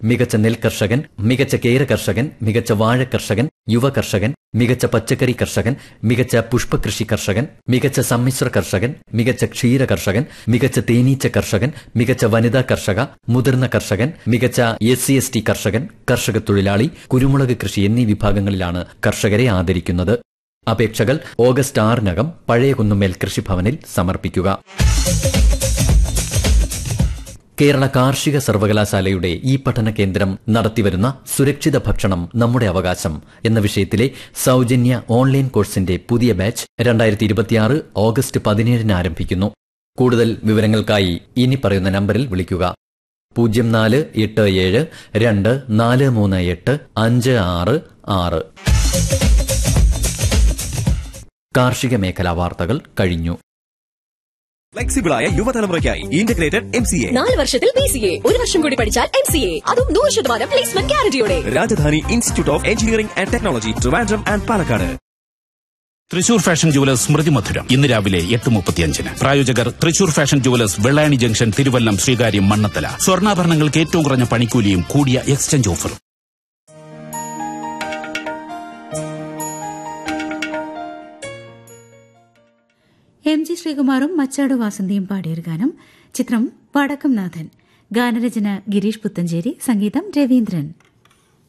മികച്ച നെൽ കർഷകൻ മികച്ച കേര കർഷകൻ മികച്ച വാഴ കർഷകൻ യുവ കർഷകൻ മികച്ച പച്ചക്കറി കർഷകൻ മികച്ച പുഷ്പകൃഷി കർഷകൻ മികച്ച സമ്മിശ്ര കർഷകൻ മികച്ച ക്ഷീര കർഷകൻ മികച്ച തേനീച്ച കർഷകൻ മികച്ച വനിതാ കർഷക മുതിർന്ന കർഷകൻ മികച്ച എസ് സി എസ് ടി കർഷകൻ കർഷക തൊഴിലാളി കുരുമുളക് കൃഷി എന്നീ വിഭാഗങ്ങളിലാണ് കർഷകരെ ആദരിക്കുന്നത് അപേക്ഷകൾ ഓഗസ്റ്റ് ആറിനകം പഴയ കുന്നുമേൽ കൃഷിഭവനിൽ സമർപ്പിക്കുക കേരള കാർഷിക സർവകലാശാലയുടെ ഈ പഠന കേന്ദ്രം നടത്തിവരുന്ന സുരക്ഷിത ഭക്ഷണം നമ്മുടെ അവകാശം എന്ന വിഷയത്തിലെ സൗജന്യ ഓൺലൈൻ കോഴ്സിന്റെ പുതിയ ബാച്ച് രണ്ടായിരത്തി ഇരുപത്തിയാറ് ഓഗസ്റ്റ് പതിനേഴിന് ആരംഭിക്കുന്നു കൂടുതൽ വിവരങ്ങൾക്കായി ഇനി പറയുന്ന നമ്പറിൽ വിളിക്കുക പൂജ്യം നാല് എട്ട് ഏഴ് രണ്ട് നാല് മൂന്ന് എട്ട് അഞ്ച് ആറ് ആറ് കാർഷിക മേഖലാ വാർത്തകൾ കഴിഞ്ഞു ഫ്ലെക്സിബിളായ യുവതലമുറയ്ക്കായി ഇന്റഗ്രേറ്റഡ് എം സി എ നാല് വർഷത്തിൽ ബി സി എ ഒരു വർഷം കൂടി പഠിച്ചാൽ എം സി എ അതും നൂറ് ശതമാനം പ്ലേസ്മെന്റ് ഗ്യാരണ്ടിയോടെ Rajadhani institute of engineering and technology Trivandrum and Palakkad Thrissur fashion jewellers സ്മൃതി മധുരം ഇന്ന് രാവിലെ എട്ട് മുപ്പത്തിയഞ്ചിന് പ്രായോജകർ Thrissur fashion jewellers Vellayani junction Thiruvallam Sreekaryam Mannanthala സ്വർണ്ണാഭരണങ്ങൾക്ക് ഏറ്റവും കുറഞ്ഞ പണിക്കൂലിയും കൂടിയ എക്സ്ചേഞ്ച് ഓഫറും എം ജി ശ്രീകുമാറും മച്ചാട് വാസന്തിയും പാടിയൊരു ഗാനം ചിത്രം വടക്കം നാഥൻ ഗാനരചന ഗിരീഷ് പുത്തഞ്ചേരി സംഗീതം രവീന്ദ്രൻ